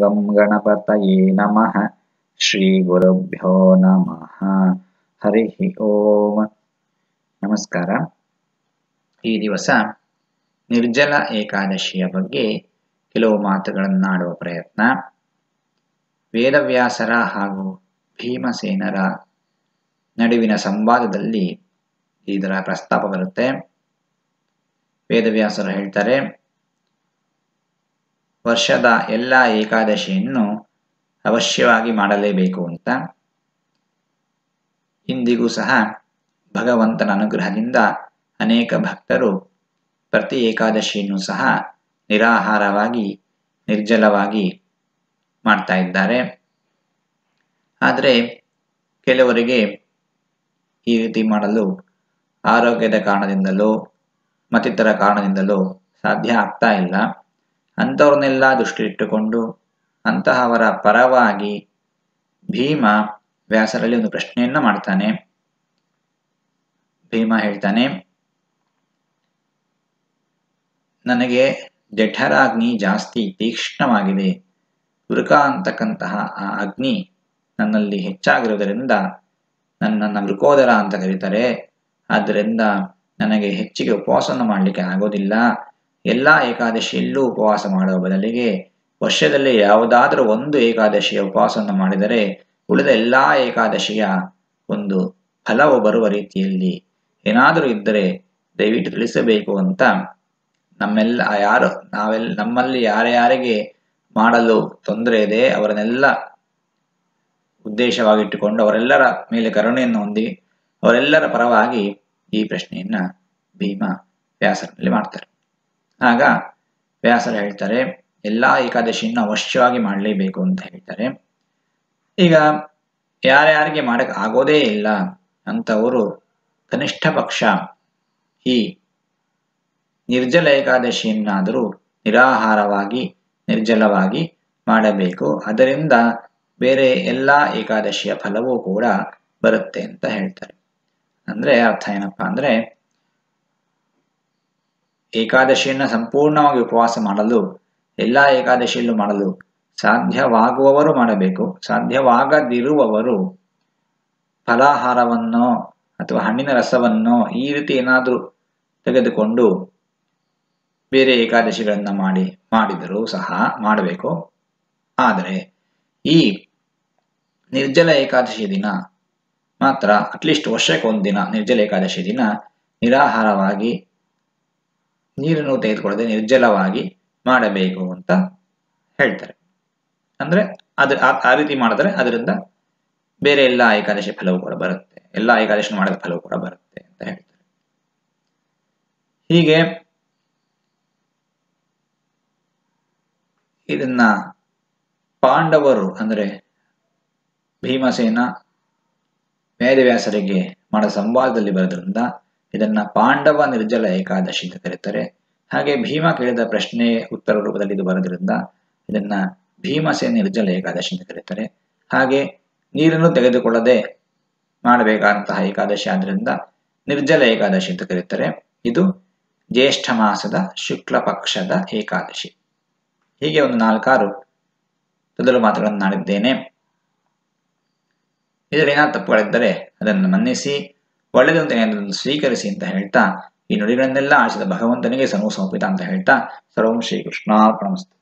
ಗಂ ಗಣಪತಯೇ ನಮಃ ಶ್ರೀ ಗುರುಭ್ಯೋ ನಮಃ ಹರಿ ಓಂ ನಮಸ್ಕಾರ ಈ ದಿವಸ ನಿರ್ಜಲ ಏಕಾದಶಿಯ ಬಗ್ಗೆ ಕೆಲವು ಮಾತುಗಳನ್ನಾಡುವ ಪ್ರಯತ್ನ ವೇದವ್ಯಾಸರ ಹಾಗೂ ಭೀಮಸೇನರ ನಡುವಿನ ಸಂವಾದದಲ್ಲಿ ಇದರ ಪ್ರಸ್ತಾಪ ಬರುತ್ತೆ ವೇದವ್ಯಾಸರು ಹೇಳ್ತಾರೆ ವರ್ಷದ ಎಲ್ಲ ಏಕಾದಶಿಯನ್ನು ಅವಶ್ಯವಾಗಿ ಮಾಡಲೇಬೇಕು ಅಂತ ಇಂದಿಗೂ ಸಹ ಭಗವಂತನ ಅನುಗ್ರಹದಿಂದ ಅನೇಕ ಭಕ್ತರು ಪ್ರತಿ ಏಕಾದಶಿಯನ್ನು ಸಹ ನಿರಾಹಾರವಾಗಿ ನಿರ್ಜಲವಾಗಿ ಮಾಡ್ತಾ ಇದ್ದಾರೆ ಆದರೆ ಕೆಲವರಿಗೆ ಈ ರೀತಿ ಮಾಡಲು ಆರೋಗ್ಯದ ಕಾರಣದಿಂದಲೋ ಮತ್ತಿತರ ಕಾರಣದಿಂದಲೋ ಸಾಧ್ಯ ಆಗ್ತಾ ಇಲ್ಲ ಅಂಥವ್ರನ್ನೆಲ್ಲ ದೃಷ್ಟಿಯಿಟ್ಟುಕೊಂಡು ಅಂತಹವರ ಪರವಾಗಿ ಭೀಮ ವ್ಯಾಸರಲ್ಲಿ ಒಂದು ಪ್ರಶ್ನೆಯನ್ನ ಮಾಡ್ತಾನೆ ಭೀಮ ಹೇಳ್ತಾನೆ ನನಗೆ ಜಠರಾಗ್ನಿ ಜಾಸ್ತಿ ತೀಕ್ಷ್ಣವಾಗಿದೆ ವೃಕ ಅಂತಕ್ಕಂತಹ ಆ ಅಗ್ನಿ ನನ್ನಲ್ಲಿ ಹೆಚ್ಚಾಗಿರುವುದರಿಂದ ನನ್ನನ್ನು ವೃಕೋದರ ಅಂತ ಕರೀತಾರೆ ಆದ್ದರಿಂದ ನನಗೆ ಹೆಚ್ಚಿಗೆ ಉಪವಾಸವನ್ನು ಮಾಡಲಿಕ್ಕೆ ಆಗೋದಿಲ್ಲ ಎಲ್ಲ ಏಕಾದಶಿಯಲ್ಲೂ ಉಪವಾಸ ಮಾಡುವ ಬದಲಿಗೆ ವರ್ಷದಲ್ಲಿ ಯಾವುದಾದರೂ ಒಂದು ಏಕಾದಶಿಯ ಉಪವಾಸವನ್ನು ಮಾಡಿದರೆ ಉಳಿದ ಎಲ್ಲ ಏಕಾದಶಿಯ ಒಂದು ಫಲವು ಬರುವ ರೀತಿಯಲ್ಲಿ ಏನಾದರೂ ಇದ್ದರೆ ದಯವಿಟ್ಟು ತಿಳಿಸಬೇಕು ಅಂತ ನಮ್ಮೆಲ್ಲ ಯಾರು ನಾವೆಲ್ಲ ನಮ್ಮಲ್ಲಿ ಯಾರ್ಯಾರಿಗೆ ಮಾಡಲು ತೊಂದರೆ ಇದೆ ಅವರನ್ನೆಲ್ಲ ಉದ್ದೇಶವಾಗಿಟ್ಟುಕೊಂಡು ಅವರೆಲ್ಲರ ಮೇಲೆ ಕರುಣೆಯನ್ನು ಹೊಂದಿ ಅವರೆಲ್ಲರ ಪರವಾಗಿ ಈ ಪ್ರಶ್ನೆಯನ್ನ ಭೀಮ ವ್ಯಾಸರಲ್ಲಿ ಮಾಡ್ತಾರೆ ಆಗ ವ್ಯಾಸರು ಹೇಳ್ತಾರೆ ಎಲ್ಲ ಏಕಾದಶಿಯನ್ನು ಅವಶ್ಯವಾಗಿ ಮಾಡಲೇಬೇಕು ಅಂತ ಹೇಳ್ತಾರೆ ಈಗ ಯಾರ್ಯಾರಿಗೆ ಮಾಡಕ್ ಆಗೋದೇ ಇಲ್ಲ ಅಂತವರು ಕನಿಷ್ಠ ಪಕ್ಷ ಈ ನಿರ್ಜಲ ಏಕಾದಶಿಯನ್ನಾದರೂ ನಿರಾಹಾರವಾಗಿ ನಿರ್ಜಲವಾಗಿ ಮಾಡಬೇಕು ಅದರಿಂದ ಬೇರೆ ಎಲ್ಲ ಏಕಾದಶಿಯ ಫಲವೂ ಕೂಡ ಬರುತ್ತೆ ಅಂತ ಹೇಳ್ತಾರೆ ಅಂದ್ರೆ ಅರ್ಥ ಏನಪ್ಪಾ ಅಂದ್ರೆ ಏಕಾದಶಿಯನ್ನ ಸಂಪೂರ್ಣವಾಗಿ ಉಪವಾಸ ಮಾಡಲು ಎಲ್ಲ ಏಕಾದಶಿಯಲ್ಲೂ ಮಾಡಲು ಸಾಧ್ಯವಾಗುವವರು ಮಾಡಬೇಕು ಸಾಧ್ಯವಾಗದಿರುವವರು ಫಲಾಹಾರವನ್ನೋ ಅಥವಾ ಹಣ್ಣಿನ ರಸವನ್ನೋ ಈ ರೀತಿ ಏನಾದರೂ ತೆಗೆದುಕೊಂಡು ಬೇರೆ ಏಕಾದಶಿಗಳನ್ನ ಮಾಡಿ ಮಾಡಿದರೂ ಸಹ ಮಾಡಬೇಕು ಆದರೆ ಈ ನಿರ್ಜಲ ಏಕಾದಶಿ ದಿನ ಮಾತ್ರ ಅಟ್ಲೀಸ್ಟ್ ವರ್ಷಕ್ಕೆ ಒಂದು ದಿನ ನಿರ್ಜಲ ಏಕಾದಶಿ ದಿನ ನಿರಾಹಾರವಾಗಿ ನೀರನ್ನು ತೆಗೆದುಕೊಳ್ಳದೆ ನಿರ್ಜಲವಾಗಿ ಮಾಡಬೇಕು ಅಂತ ಹೇಳ್ತಾರೆ ಅಂದ್ರೆ ಅದ್ರ ಆ ರೀತಿ ಮಾಡಿದ್ರೆ ಅದರಿಂದ ಬೇರೆ ಎಲ್ಲ ಏಕಾದಶಿ ಫಲವು ಕೂಡ ಬರುತ್ತೆ ಎಲ್ಲ ಏಕಾದಶಿ ಮಾಡಿದ ಫಲವು ಕೂಡ ಬರುತ್ತೆ ಅಂತ ಹೇಳ್ತಾರೆ ಹೀಗೆ ಇದನ್ನ ಪಾಂಡವರು ಅಂದ್ರೆ ಭೀಮಸೇನ ವೇದವ್ಯಾಸರಿಗೆ ಮಾಡೋ ಸಂವಾದದಲ್ಲಿ ಬರೋದ್ರಿಂದ ಇದನ್ನ ಪಾಂಡವ ನಿರ್ಜಲ ಏಕಾದಶಿ ಅಂತ ಕರೀತಾರೆ ಹಾಗೆ ಭೀಮ ಕೇಳಿದ ಪ್ರಶ್ನೆ ಉತ್ತರ ರೂಪದಲ್ಲಿ ಇದು ಬರೋದ್ರಿಂದ ಇದನ್ನ ಭೀಮಸೇನ ನಿರ್ಜಲ ಏಕಾದಶಿ ಅಂತ ಕರೀತಾರೆ ಹಾಗೆ ನೀರನ್ನು ತೆಗೆದುಕೊಳ್ಳದೆ ಮಾಡಬೇಕಾದಂತಹ ಏಕಾದಶಿ ಆದ್ರಿಂದ ನಿರ್ಜಲ ಏಕಾದಶಿ ಅಂತ ಕರೀತಾರೆ ಇದು ಜ್ಯೇಷ್ಠ ಮಾಸದ ಶುಕ್ಲ ಪಕ್ಷದ ಏಕಾದಶಿ ಹೀಗೆ ಒಂದು ನಾಲ್ಕಾರು ತೊದಲು ಮಾತುಗಳನ್ನು ನಾಡಿದ್ದೇನೆ ಇದರಲ್ಲಿ ಏನಾದ್ರು ತಪ್ಪುಗಳಿದ್ದರೆ ಅದನ್ನು ಮನ್ನಿಸಿ ಒಳ್ಳೆಯದಂತ ಏನಾದರೂ ಸ್ವೀಕರಿಸಿ ಅಂತ ಹೇಳ್ತಾ ಈ ನುಡಿಗಳನ್ನೆಲ್ಲ ಆಡಿಸಿದ ಭಗವಂತನಿಗೆ ಸರ್ವ ಸಮರ್ಪಿತ ಅಂತ ಹೇಳ್ತಾ ಸರ್ವಂ ಶ್ರೀ ಕೃಷ್ಣಾರ್ಪಣಮಸ್ತು